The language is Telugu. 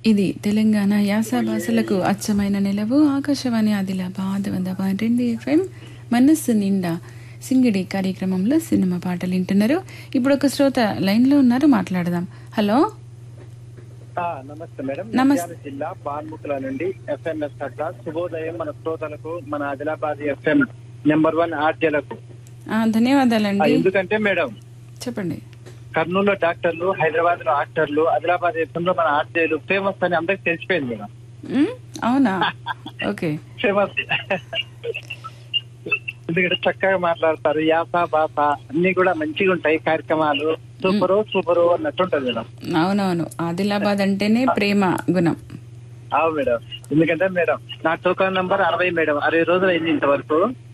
ఇది తెలంగాణ యాస భాషలకు అచ్చమైన నిలవు ఆకాశవాణి ఆదిలాబాద్ వంద పాయింట్ రెండు ఎఫ్ఎం మనస్సు నిండా సింగిడి కార్యక్రమంలో సినిమా పాటలు వింటున్నారు ఇప్పుడు ఒక శ్రోత లైన్లో ఉన్నారు మాట్లాడదాం హలో ఆ, నమస్తే మేడం నమస్తే. నంద్యాల జిల్లా బాన్ముఖుల నుండి ఎఫ్ఎంఎస్ అట్లా శుభోదయం మన శ్రోతలకు మన ఆదిలాబాద్ ఎఫ్ఎం నెంబర్ వన్ ఆర్జేలకు ఆ, ధన్యవాదాలండి ఎందుకంటే మేడం చెప్పండి కర్నూలులో డాక్టర్లు హైదరాబాద్ లో ఆక్టర్లు ఆదిలాబాద్ ఎఫ్ఎం లో మన ఆర్జేలు ఫేమస్ అని అందరికి తెలిసిపోయింది మేడం ఉమ్, అవునా ఓకే ఫేమస్ ఎందుకంటే చక్కగా మాట్లాడతారు యాస భాష అన్ని కూడా మంచిగా ఉంటాయి కార్యక్రమాలు సూపరు సూపరు అన్నట్టు ఉంటది మేడం అవునవును ఆదిలాబాద్ అంటేనే ప్రేమ గుణం అవు మేడం ఎందుకంటే మేడం నా టోకన్ నంబర్ అరవై మేడం అరవై రోజులు అయింది ఇంతవరకు